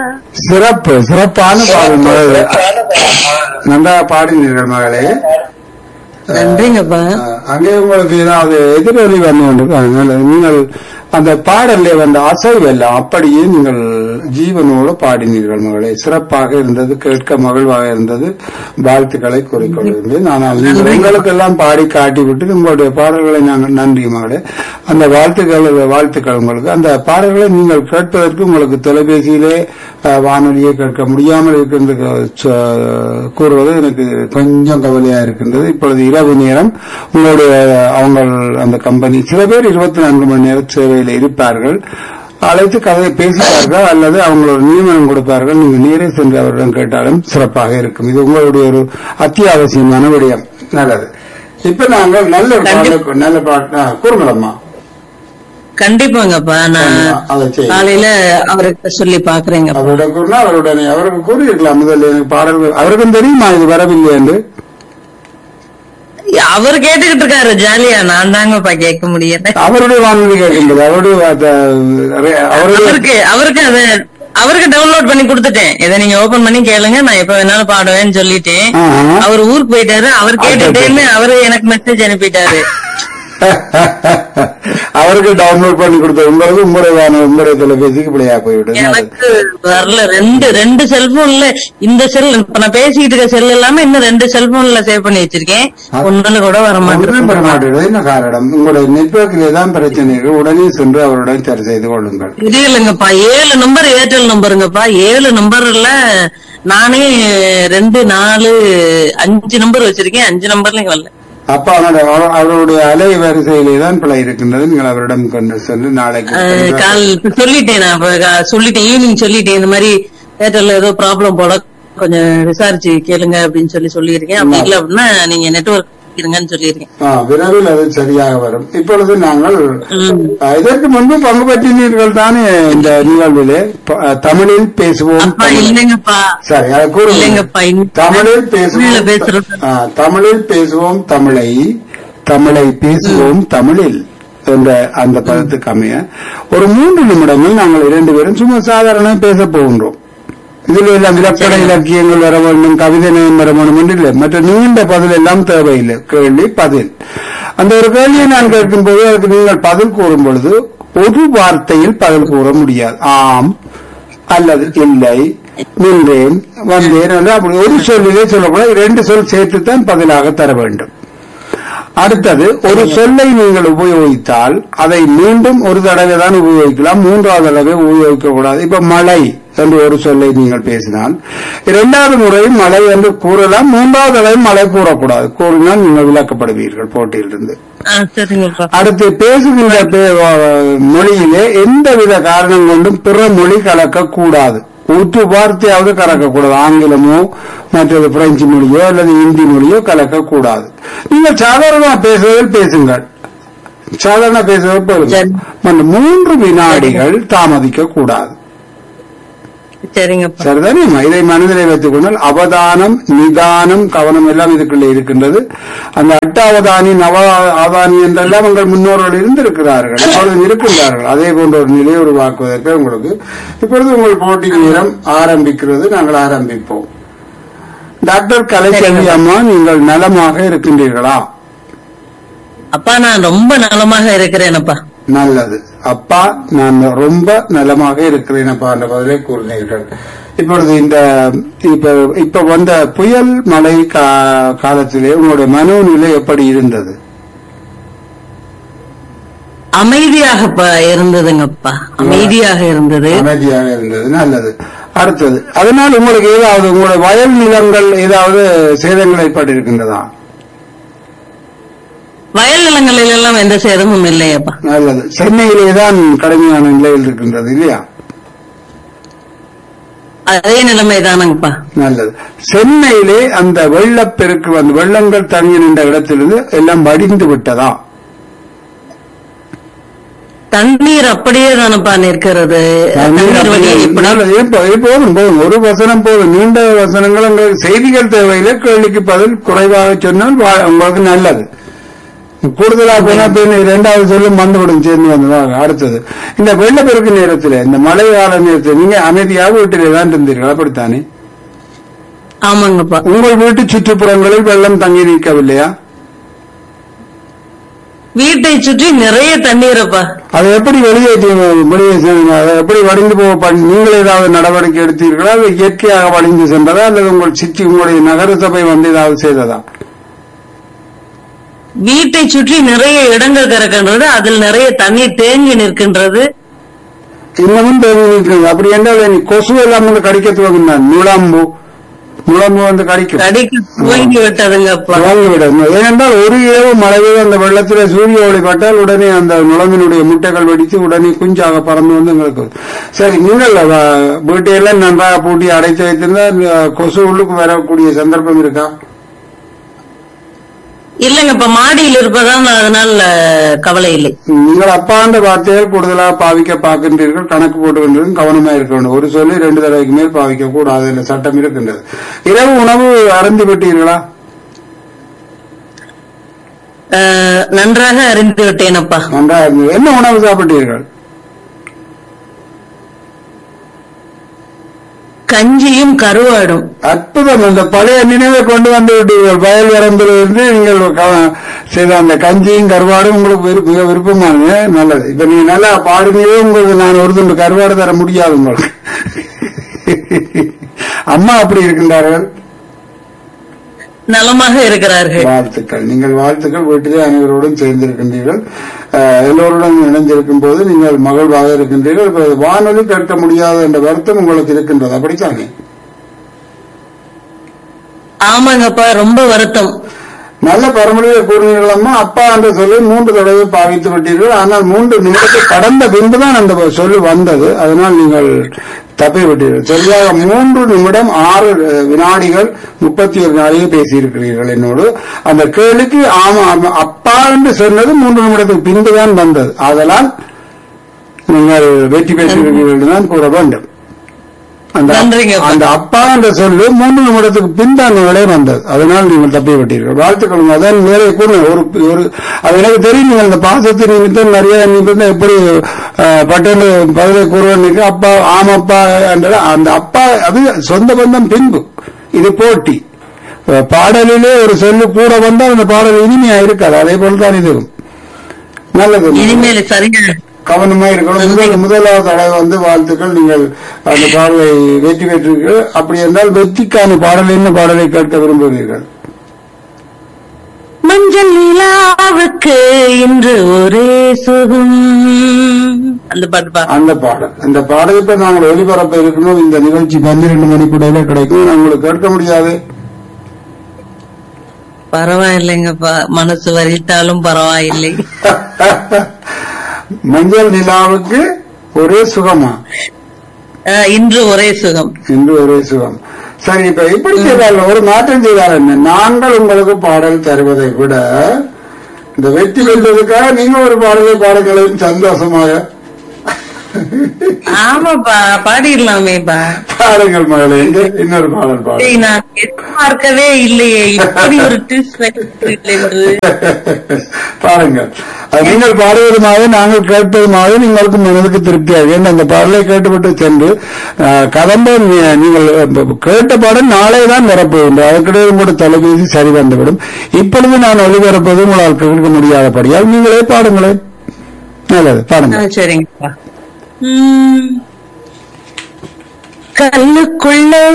சிறப்பு சிறப்பான பாடல் மகளே நன்றாக பாடினீர்கள் மகளே நன்றிங்கப்பா அஹ், அங்கே உங்களுக்கு ஏதாவது எதிரொலி வந்து கொண்டிருக்காங்க நீங்கள் அந்த பாடல்ல வந்த அசைவு எல்லாம் அப்படியே நீங்கள் ஜீவனோடு பாடினீர்கள் மகளே சிறப்பாக இருந்தது கேட்க மகிழ்வாக இருந்தது வாழ்த்துக்களை கூறிக்கொள்கின்றேன் ஆனால் நீங்கள் உங்களுக்கெல்லாம் பாடி காட்டி விட்டு உங்களுடைய பாடல்களை நாங்கள் நன்றி மகளே அந்த வாழ்த்துக்கள் வாழ்த்துக்கள் உங்களுக்கு அந்த பாடல்களை நீங்கள் கேட்பதற்கு உங்களுக்கு தொலைபேசியிலே அஹ், வானொலியை கேட்க முடியாமல் இருக்கின்ற சொ- கூறுவது எனக்கு கொஞ்சம் கவலையா இருக்கின்றது இப்பொழுது இரவு நேரம் உங்களுடைய அவங்க அந்த கம்பெனி சில பேர் இருபத்தி நான்கு மணி நேர சேவையில் இருப்பார்கள் அழைத்து கதை பேசுவார்கள் அல்லது அவங்களோட நியமனம் கொடுப்பார்கள் நீங்க நேரே சென்று அவரிடம் கேட்டாலும் சிறப்பாக இருக்கும் இது உங்களுடைய ஒரு அத்தியாவசியமான விடயம் நல்லது இப்ப நாங்கள் நல்ல ஒரு பாடலுக்கு- நல்ல பாட்டு கூறுங்களம்மா கண்டிப்பாங்கப்பா நான் அதை செய்யுங்க. காலையில அவர்கிட்ட சொல்லி பாக்குறேங்க அவரோட கூறினா அவருடனே அவருக்கு கூறியிருக்கலாம் முதல்ல எனக்கு பாடல்கள் அவருக்கும் தெரியுமா இது வரவில்லை என்று அவர் கேட்டுக்கிட்டு இருக்காரு ஜாலியா நான் தாங்கப்பா கேட்க முடியல அவருடைய வானொலி கேட்கின்றது அவருடைய அந்த, அவருடைய அவருக்கு அவருக்கு அத அவருக்கு டவுன்லோட் பண்ணி கொடுத்துட்டேன் இதை நீங்க ஓபன் பண்ணி கேளுங்க நான் எப்ப வேணாலும் பாடுவேன்னு சொல்லிட்டேன் ஆஹா. அவர் ஊருக்கு போயிட்டாரு அவர் கேட்டுட்டேன்னு அவரு எனக்கு மெசேஜ் அனுப்பிட்டாரு அவருக்கு டவுன்லோட் பண்ணி கொடுத்த உங்களுக்கு உங்களுடைய வானொலி உங்களுடைய தொலைபேசிக்கு பிள்ளையா போய்விட்டது எனக்கு வரல ரெண்டு ரெண்டு செல்போன்ல இந்த செல் இப்ப நான் பேசிக்கிட்டு இருக்க செல் இல்லாம இன்னும் ரெண்டு செல்போன்ல சேவ் பண்ணி வச்சிருக்கேன் ஒண்ணுல கூட வர ஒன்றும் பெற மாட்டேன் மாட்டேங்குது என்ன காரணம் உங்களுடைய நெட்வொர்க்கிலே தான் பிரச்சனைகள் உடனே சென்று அவருடன் சரி செய்து கொள்ளுங்கள் இது இல்லைங்கப்பா ஏழு நம்பர் ஏர்டெல் நம்பருங்கப்பா ஏழு நம்பர்ல நானே ரெண்டு நாலு அஞ்சு நம்பர் வச்சிருக்கேன் அஞ்சு நம்பர்லயும் வரல அப்ப அவருடைய அவ- அவருடைய அலை வரிசையிலே தான் பிழை இருக்கின்றது நீங்கள் அவரிடம் கொண்டு சென்று நாளைக்கு அஹ், சென்று- கால் சொல்லிட்டேன் நான் இப்ப கா- சொல்லிட்டேன் ஈவினிங் சொல்லிட்டேன் இந்த மாதிரி ஏர்டெல்ல ஏதோ ப்ராப்ளம் போல கொஞ்சம் விசாரிச்சு கேளுங்க அப்படின்னு சொல்லி சொல்லியிருக்கேன் அப்படி இல்ல அப்படின்னா நீங்க நெட்வொர்க் இருங்கன்னு சொல்லியிருக்கேன் ஆ, விரைவில் அது சரியாக வரும் இப்பொழுது நாங்கள் ஆ, இதற்கு முன்பு பங்கு பெற்றினீர்கள் தானே இந்த நிகழ்விலே ப- ஆ, தமிழில் பேசுவோம் அப்பா தமிழ். இல்லைங்கப்பா சரி அதை கூறுங்க இல்லைங்கப்பா இன்னும் தமிழில் தமிழ்ல பேசுவோம் பேசுறது ஆ, தமிழில் பேசுவோம் தமிழை தமிழை பேசுவோம் தமிழில் என்ற அந்த பதத்துக்கு அமைய ஒரு மூன்று நிமிடங்கள் நாங்கள் இரண்டு பேரும் சும்மா சாதாரண பேச போகின்றோம் இதில் எல்லாம் இலக்கண இலக்கியங்கள் வர வேண்டும் கவிதை நயம் வர வேண்டும் என்று இல்லை மற்ற நீண்ட பதில் எல்லாம் தேவையில்லை கேள்வி பதில் அந்த ஒரு கேள்வியை நான் கேட்கும் போது அதுக்கு நீங்கள் பதில் கூறும் பொழுது ஒரு வார்த்தையில் பதில் கூற முடியாது ஆம் அல்லது இல்லை நின்றேன் வந்தேன் என்று அப்படி ஒரு சொல்லிலே சொல்லக்கூடாது இரண்டு சொல் சேர்த்துத்தான் பதிலாக தர வேண்டும் அடுத்தது ஒரு சொல்லை நீங்கள் உபயோகித்தால் அதை மீண்டும் ஒரு தடவை தான் உபயோகிக்கலாம் மூன்றாவது தடவை உபயோகிக்க கூடாது இப்ப மழை என்று ஒரு சொல்லை நீங்கள் பேசினால் இரண்டாவது முறை மழை என்று கூறலாம் மூன்றாவது தடவை மழை கூறக்கூடாது கூறினால் நீங்கள் விளக்கப்படுவீர்கள் போட்டியிலிருந்து ஆ, சரிங்கப்பா அடுத்து பேசுகின்ற பே- வ- மொழியிலே எந்தவித காரணம் கொண்டும் பிற மொழி கலக்க கூடாது ஊற்று வார்த்தையாவது கலக்கக்கூடாது ஆங்கிலமோ மற்றது பிரெஞ்சு மொழியோ அல்லது இந்தி மொழியோ கலக்கக்கூடாது நீங்கள் சாதாரணமா பேசுவதில் பேசுங்கள் சாதாரண பேசுவதில் போதும் சரி. மற்ற மூன்று வினாடிகள் தாமதிக்க கூடாது சரிங்கப்பா சரிதானே இதை மனதிலே வைத்துக் கொண்டால் அவதானம் நிதானம் கவனம் எல்லாம் இதுக்குள்ளே இருக்கின்றது அந்த அட்டாவதானி நவ ஆதானி என்றெல்லாம் உங்கள் முன்னோர்கள் இருந்திருக்கிறார்கள் இப்பொழுது இருக்கின்றார்கள் அதே போன்ற ஒரு நிலையை உருவாக்குவதற்கு உங்களுக்கு இப்பொழுது உங்கள் போட்டி நேரம் ஆரம்பிக்கிறது நாங்கள் ஆரம்பிப்போம் டாக்டர் கலைச்செல்வி அம்மா நீங்கள் நலமாக இருக்கின்றீர்களா அப்பா நான் ரொம்ப நலமாக இருக்கிறேனப்பா நல்லது அப்பா நான் ரொம்ப நலமாக இருக்கிறேன் அப்பா என்ற பதிலை கூறினீர்கள் இப்பொழுது இந்த இப்ப இப்ப வந்த புயல் மழை கா- காலத்திலே உங்களுடைய மனோநிலை எப்படி இருந்தது அமைதியாக இருந்ததுங்கப்பா அமைதியாக இருந்தது அமைதியாக இருந்தது நல்லது அடுத்தது அதனால் உங்களுக்கு ஏதாவது உங்களுடைய வயல் நிலங்கள் ஏதாவது சேதங்கள் ஏற்பட்டிருக்கின்றதா வயல் நிலங்களில் எல்லாம் எந்த சேதமும் இல்லையப்பா நல்லது சென்னையிலே தான் கடுமையான நிலையில் இருக்கின்றது இல்லையா அதே நிலைமை தானங்கப்பா நல்லது சென்னையிலே அந்த வெள்ளப்பெருக்கு வந்து வெள்ளங்கள் தங்கி நின்ற இடத்திலிருந்து எல்லாம் வடிந்து விட்டதா தண்ணீர் அப்படியே தானப்பா நிற்கிறது தண்ணீர் வழியை இப்படி நல்லது. இப்ப- இப்ப போதும் போதும் ஒரு வசனம் போதும் நீண்ட வசனங்கள் உங்களுக்கு செய்திகள் தேவையில்லை கேள்விக்கு பதில் குறைவாக சொன்னால் வா- உங்களுக்கு நல்லது கூடுதலா போனா பின்ன இரண்டாவது சொல்லும் வந்துவிடும் சேர்ந்து வந்துடுவாங்க அடுத்தது இந்த வெள்ளப்பெருக்கு நேரத்துல இந்த மழை கால நேரத்தில் நீங்க அமைதியாக வீட்டிலே தான் இருந்தீர்கள் அப்படித்தானே ஆமாங்கப்பா உங்கள் வீட்டு சுற்றுப்புறங்களில் வெள்ளம் தங்கி நிற்கவில்லையா வீட்டை சுற்றி நிறைய தண்ணீரப்பா அதை எப்படி வெளியேற்றி வெளியே செல்லுங்க அதை எப்படி வடிந்து போக பண்ணி- நீங்கள் ஏதாவது நடவடிக்கை எடுத்தீர்களா அது இயற்கையாக வடிந்து சென்றதா அல்லது உங்கள் சிற்றி உங்களுடைய நகர சபை வந்து ஏதாவது செய்ததா வீட்டை சுற்றி நிறைய இடங்கள் கிடக்கின்றது அதில் நிறைய தண்ணீர் தேங்கி நிற்கின்றது இன்னமும் தேங்கி நிற்கிறது அப்படி என்றால் நீ கொசு எல்லாம் வந்து கடிக்க துவங்கினான் முலாம்பு முலாம்பு வந்து கடிக்கும் கடைக்கு துவங்கி விட்டதுங்கப்பா துவங்கி விடும் ஏனென்றால் ஒரு இரவு மழை பெய்து அந்த வெள்ளத்தில் சூரிய ஒளி பட்டால் உடனே அந்த நுழம்பினுடைய முட்டைகள் வெடித்து உடனே குஞ்சாக பறந்து வந்து எங்களுக்கு வரும். சரி நீங்கள் அஹ், வீட்டையெல்லாம் நன்றாக பூட்டி அடைத்து வைத்திருந்தால் அஹ், கொசு உள்ளுக்கு வரக்கூடிய சந்தர்ப்பம் இருக்கா இல்லங்கப்பா மாடியில் இருப்பதால் அதனால கவலை இல்லை நீங்கள் அப்பாண்ட வார்த்தைகள் கூடுதலாக பாவிக்க பார்க்கின்றீர்கள் கணக்கு போட்டுகின்றீர்கள் கவனமா இருக்க வேண்டும் ஒரு சொல்லி ரெண்டு தடவைக்கு மேல் பாவிக்க கூடாது என்ற சட்டம் இருக்கின்றது இரவு உணவு அருந்தி விட்டீர்களா அஹ், நன்றாக அறிந்து விட்டேனப்பா நன்றாக இருந்தது என்ன உணவு சாப்பிட்டீர்கள் கஞ்சியும் கருவாடும் அற்புதம் இந்த பழைய நினைவை கொண்டு வந்து விட்டீர்கள் வயல் வரம்பிலிருந்து நீங்கள் க- செய்த அந்த கஞ்சியும் கருவாடும் உங்களுக்கு விரு- மிக விருப்பமானது நல்லது இப்ப நீங்க நல்லா பாடுனீங்க உங்களுக்கு நான் ஒரு துண்டு கருவாடு தர முடியாது உங்களுக்கு அம்மா அப்படி இருக்கின்றார்கள் நலமாக இருக்கிறார்கள் வாழ்த்துக்கள் நீங்கள் வாழ்த்துக்கள் வீட்டிலே அனைவரோடும் சேர்ந்திருக்கின்றீர்கள் அஹ், எல்லோருடன் இணைந்திருக்கும் போது நீங்கள் மகிழ்வாக இருக்கின்றீர்கள் இப்ப வானொலி கேட்க முடியாது என்ற வருத்தம் உங்களுக்கு இருக்கின்றது அப்படித்தானே ஆமாங்கப்பா ரொம்ப வருத்தம் நல்ல பரமொழியை கூறினீர்களம்மா அப்பா என்று சொல்லி மூன்று தடவை பாவித்து விட்டீர்கள் ஆனால் மூன்று நிமிடத்தை கடந்த பின்புதான் அந்த சொல்லு வந்தது அதனால் நீங்கள் தப்பி விட்டீர்கள் சரியாக மூன்று நிமிடம் ஆறு அஹ், வினாடிகள் முப்பத்தி ஒரு நாளையே பேசியிருக்கிறீர்கள் என்னோடு அந்த கேள்விக்கு ஆமா ஆமா, அப்பா என்று சொன்னது மூன்று நிமிடத்துக்கு பின்புதான் வந்தது ஆதலால் நீங்கள் வெற்றி பெற்றிருக்கிறீர்கள் என்று தான் கூற வேண்டும் அந்த நன்றிங்க. அந்த அப்பா என்ற சொல்லு மூன்று நிமிடத்துக்கு பின்தான் நிலை வந்தது அதனால் நீங்கள் தப்பி விட்டீர்கள் வாழ்த்துக்கள் அதான் மேலே கூட ஒரு ஒரு அது எனக்கு தெரியும் நீங்கள் அந்த பாசத்தின் நிமித்தம் நிறைய நிமித்தம் எப்படி அஹ், பட்டேன்னு பதிலை கூறுவனுக்கு அப்பா ஆமாப்பா என்ற அந்த அப்பா அது சொந்த பந்தம் பின்பு இது போட்டி அஹ், பாடலிலே ஒரு சொல்லு கூட வந்தால் அந்த பாடல் இனிமையா இருக்காது அதே போல் தான் இதுவும் நல்லது இனிமேல் சரியா கவனமா இருக்கணும் முதல் முதலாவது தடவை வந்து வாழ்த்துக்கள் நீங்கள் அந்த பாடலை வெற்றி பெற்றீர்கள் அப்படி என்றால் வெற்றிக்கான பாடல் என்ன பாடலை கேட்க விரும்புகிறீர்கள் மஞ்சள் நிலாவுக்கு இன்று ஒரே சுகம் அந்த பாட்டு பா அந்த பாடல் அந்த பாடல் இப்ப நாங்கள் ஒளிபரப்ப இருக்கணும் இந்த நிகழ்ச்சி பன்னிரண்டு மணிக்குடையில கிடைக்கும் உங்களுக்கு கேட்க முடியாது பரவாயில்லைங்கப்பா மனசு வரித்தாலும் பரவாயில்லை மஞ்சள் நிலாவுக்கு ஒரே சுகமா அஹ், இன்று ஒரே சுகம் என்று ஒரே சுகம் சரி இப்ப இப்படி செய்தால் ஒரு மாற்றம் செய்தால் என்ன நாங்கள் உங்களுக்கு பாடல் தருவதை விட இந்த வெற்றி பெற்றதுக்காக நீங்க ஒரு பாடலை பாடல்களையும் சந்தோஷமாக ஆமாப்பா பாடிடலாமேப்பா பாடுங்கள் மகளே இங்க இன்னொரு பாடல் பாடு டேய், நான் எதிர்பார்க்கவே இல்லையே இப்படி ஒரு twist வைக்கிறீர்களே என்று. பாருங்கள் அது நீங்கள் பாடுவதுமாக நாங்கள் கேட்பதுமாக உங்களுக்கு மனதுக்கு திருப்தியாக ஏன்னா அந்த பாடலை கேட்டுவிட்டு சென்று அஹ், கதம்ப நீ- நீங்கள் அஹ், கேட்ட பாடல் நாளை தான் வரப்போகின்றது அதற்கிடையே கூட தொலைபேசி சரி வந்துவிடும் இப்பொழுது நான் ஒளிபரப்பது உங்களால் கேட்க முடியாதபடியால் நீங்களே பாடுங்களேன் நல்லது ஆ, பாருங்கள் சரிங்கப்பா உம். கல்லுக்குள்ள